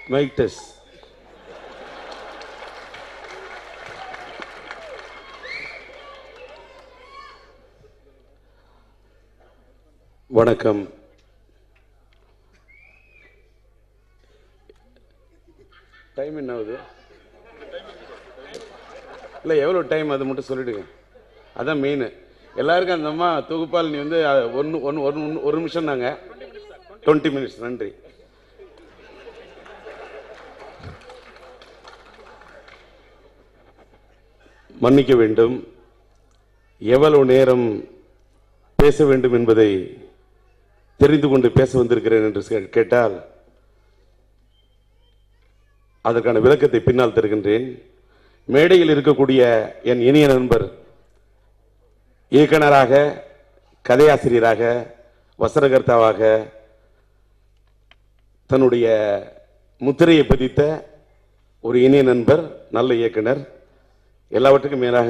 mic test வணக்கம் time என்ன ஆகுது இல்லை எவ்வளோ டைம் அது மட்டும் சொல்லிடுங்க அதான் மெயின் எல்லாருக்கும் அந்த அம்மா தொகுப்பால் நீ வந்து ஒன்று ஒன்று ஒரு ஒரு நிமிஷம் தாங்க டுவெண்ட்டி மினிட்ஸ் நன்றி மன்னிக்க வேண்டும் எவ்வளவு நேரம் பேச வேண்டும் என்பதை தெரிந்து கொண்டு பேச வந்திருக்கிறேன் என்று கே- கேட்டால் அதற்கான விளக்கத்தை பின்னால் தருகின்றேன் மேடையில் இருக்கக்கூடிய என் இனிய நண்பர் இயக்குனராக கதையாசிரியராக வசனகர்த்தாவாக தன்னுடைய முத்திரையை பதித்த ஒரு இனிய நண்பர் நல்ல இயக்குனர் எல்லாவற்றுக்கும் மேலாக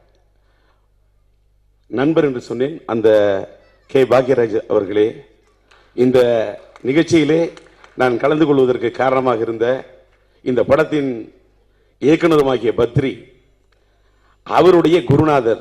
நண்பர் என்று சொன்னேன் அந்த கே பாக்யராஜ் அவர்களே இந்த நிகழ்ச்சியிலே நான் கலந்து கொள்வதற்கு காரணமாக இருந்த இந்த படத்தின் இயக்குனருமாகிய பத்ரி அவருடைய குருநாதர்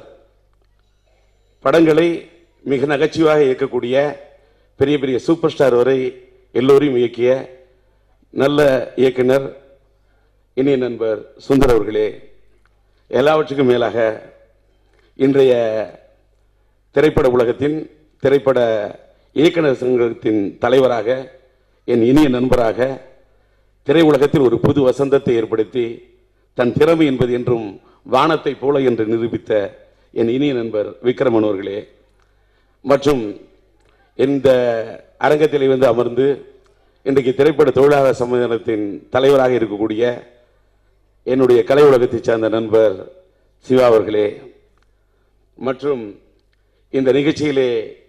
படங்களை மிக நகைச்சுவாக இயக்கக்கூடிய பெரிய பெரிய சூப்பர் ஸ்டார் வரை எல்லோரையும் இயக்கிய நல்ல இயக்குனர் இனிய நண்பர் சுந்தர் அவர்களே எல்லாவற்றுக்கும் மேலாக இன்றைய திரைப்பட உலகத்தின் திரைப்பட இயக்குனர் சங்கத்தின் தலைவராக என் இனிய நண்பராக திரையுலகத்தில் ஒரு புது வசந்தத்தை ஏற்படுத்தி தன் திறமை என்பது என்றும் வானத்தை போல என்று நிரூபித்த என் இனிய நண்பர் விக்ரமன் அவர்களே மற்றும் இந்த அரங்கத்தில் வந்து அமர்ந்து இன்றைக்கு திரைப்பட தொழிலாளர் சம்மேளனத்தின் தலைவராக இருக்கக்கூடிய என்னுடைய கலை உலகத்தைச் சார்ந்த நண்பர் சிவா அவர்களே மற்றும் இந்த நிகழ்ச்சியிலே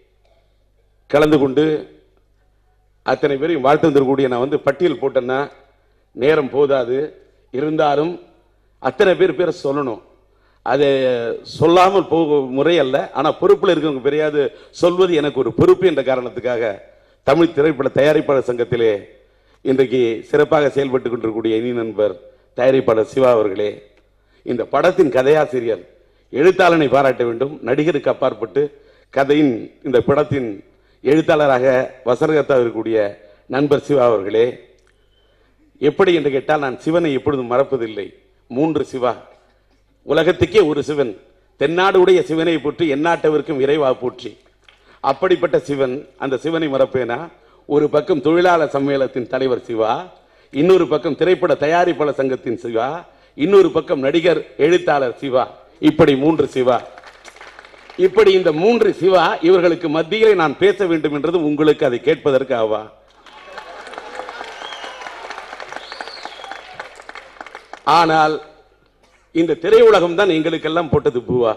கலந்து கொண்டு அத்தனை பேரையும் வாழ்த்து வந்திருக்கக்கூடிய நான் வந்து பட்டியல் போட்டேன்னா நேரம் போதாது இருந்தாலும் அத்தனை பேர் பேரை சொல்லணும் அதை சொல்லாமல் போக முறை அல்ல ஆனால் பொறுப்பில் இருக்கவங்க பெரியாது சொல்வது எனக்கு ஒரு பொறுப்பு என்ற காரணத்துக்காக தமிழ் திரைப்பட தயாரிப்பாளர் சங்கத்திலே இன்றைக்கு சிறப்பாக செயல்பட்டு கொண்டிருக்கக்கூடிய இனி நண்பர் தயாரிப்பாளர் சிவா அவர்களே இந்த படத்தின் கதையாசிரியர் எழுத்தாளனை பாராட்ட வேண்டும் நடிகருக்கு அப்பாற்பட்டு கதையின் இந்த படத்தின் எழுத்தாளராக வசனகர்த்தா இருக்கக்கூடிய நண்பர் சிவா அவர்களே எப்படி என்று கேட்டால் நான் சிவனை எப்பொழுதும் மறப்பதில்லை மூன்று சிவா உலகத்துக்கே ஒரு சிவன் தென்னாடு உடைய சிவனை போற்றி எந்நாட்டவருக்கும் இறைவா போற்றி அப்படிப்பட்ட சிவன் அந்த சிவனை மறப்பேனா ஒரு பக்கம் தொழிலாளர் சம்மேளனத்தின் தலைவர் சிவா இன்னொரு பக்கம் திரைப்பட தயாரிப்பாளர் சங்கத்தின் சிவா இன்னொரு பக்கம் நடிகர் எழுத்தாளர் சிவா இப்படி மூன்று சிவா இப்படி இந்த மூன்று சிவா இவர்களுக்கு மத்தியிலே நான் பேச வேண்டும் என்றது உங்களுக்கு அதை கேட்பதற்கு ஆவா ஆனால் இந்த திரையுலகம் தான் எங்களுக்கெல்லாம் போட்டது பூவா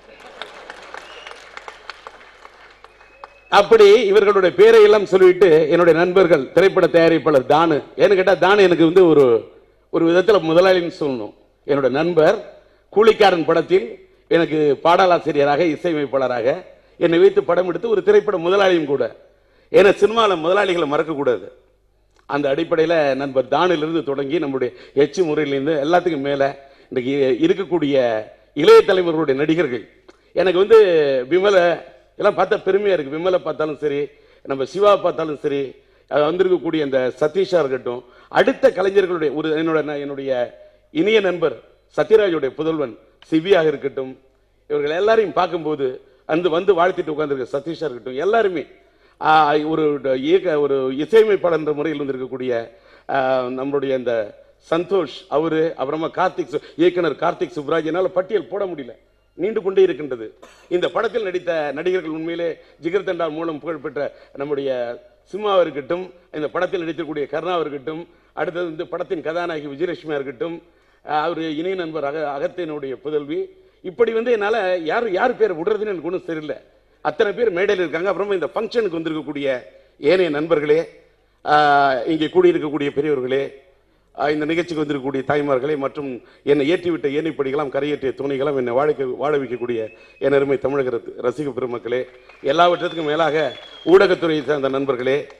அப்படி இவர்களுடைய பேரை எல்லாம் சொல்லிட்டு என்னுடைய நண்பர்கள் திரைப்பட தயாரிப்பாளர் தானு ஏன்னு கேட்டா தானு எனக்கு வந்து ஒரு ஒரு விதத்துல முதலாளின்னு சொல்லணும் என்னோட நண்பர் கூலிக்காரன் படத்தில் எனக்கு பாடலாசிரியராக இசையமைப்பாளராக என்னை வைத்து படம் எடுத்து ஒரு திரைப்பட முதலாளியும் கூட ஏன்னா சினிமாவில் முதலாளிகளை மறக்கக்கூடாது அந்த அடிப்படையில் நண்பர் தானிலிருந்து தொடங்கி நம்முடைய எச்சு முறையிலிருந்து எல்லாத்துக்கும் மேலே இன்றைக்கு இருக்கக்கூடிய இளைய தலைவர்களுடைய நடிகர்கள் எனக்கு வந்து விமல எல்லாம் பார்த்தா பெருமையாக இருக்குது விமலை பார்த்தாலும் சரி நம்ம சிவா பார்த்தாலும் சரி அது வந்திருக்கக்கூடிய இந்த சதீஷா இருக்கட்டும் அடுத்த கலைஞர்களுடைய ஒரு என்னோட என்னுடைய இனிய நண்பர் சத்யராஜுடைய புதல்வன் சிவியாக இருக்கட்டும் இவர்கள் எல்லாரையும் பார்க்கும்போது அந்த வந்து வாழ்த்திட்டு உட்கார்ந்திருக்க சதீஷா இருக்கட்டும் எல்லாருமே ஆஹ், ஒரு ட- இயக்க ஒரு இசையமைப்பாளர் என்ற முறையில் வந்திருக்கக்கூடிய ஆஹ், நம்மளுடைய இந்த சந்தோஷ் அவரு அப்புறமா கார்த்திக் சு- இயக்குனர் கார்த்திக் சுப்ராஜ் என்னால் பட்டியல் போட முடியல நீண்டு கொண்டே இருக்கின்றது இந்த படத்தில் நடித்த நடிகர்கள் உண்மையிலே ஜிகர் தண்டா மூலம் புகழ்பெற்ற நம்முடைய சிம்மாவா இருக்கட்டும் இந்த படத்தில் நடித்திருக்கக்கூடிய கருணா இருக்கட்டும் அடுத்தது இந்த படத்தின் கதாநாயகி விஜயலட்சுமியா இருக்கட்டும் அஹ் அவர் இணைய நண்பர் அக அகத்தினுடைய புதல்வி இப்படி வந்து என்னால் யார் யார் பேர் விடுறதுன்னு எனக்கு ஒன்றும் தெரியல அத்தனை பேர் மேடையில் இருக்காங்க அப்புறமா இந்த ஃபங்க்ஷனுக்கு வந்திருக்கக்கூடிய ஏனைய நண்பர்களே ஆஹ் இங்கே கூடியிருக்கக்கூடிய பெரியவர்களே ஆஹ் இந்த நிகழ்ச்சிக்கு வந்திருக்கக்கூடிய தாய்மார்களே மற்றும் என்னை ஏற்றிவிட்ட ஏனைப்படிகளாம் கரையேற்றிய துணைகளாம் என்னை வாழ வாழ வைக்கக்கூடிய என் அருமை தமிழக ரத்- ரசிக பெருமக்களே எல்லாவற்றத்துக்கும் மேலாக ஊடகத்துறையை சார்ந்த நண்பர்களே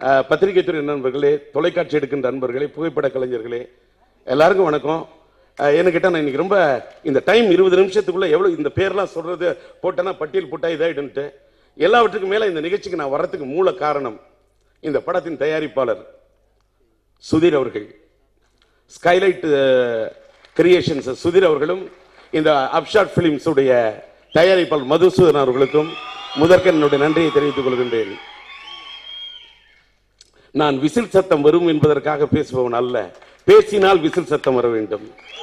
அஹ், பத்திரிகை துறை நண்பர்களே தொலைக்காட்சி எடுக்கின்ற நண்பர்களே புகைப்பட கலைஞர்களே எல்லாருக்கும் வணக்கம் அஹ், என்ன கேட்டா நான் இன்னைக்கு ரொம்ப இந்த டைம் இருபது நிமிஷத்துக்குள்ள எவ்வளவு இந்த பேர்லாம் சொல்றது போட்டேன்னா பட்டியல் போட்டா இதாயிடுன்ட்டு எல்லாவற்றுக்கும் மேல இந்த நிகழ்ச்சிக்கு நான் வர்றதுக்கு மூல காரணம் இந்த படத்தின் தயாரிப்பாளர் சுதீர் அவர்கள் ஸ்கைலைட் கிரியேஷன்ஸ் சுதீர் அவர்களும் இந்த அப்ஷாட் பிலிம்ஸ் உடைய தயாரிப்பாளர் மதுசூதன் அவர்களுக்கும் முதற்க என்னுடைய நன்றியை தெரிவித்துக் கொள்கின்றேன் நான் விசில் சத்தம் வரும் என்பதற்காக பேசுபவன் அல்ல பேசினால் விசில் சத்தம் வர வேண்டும்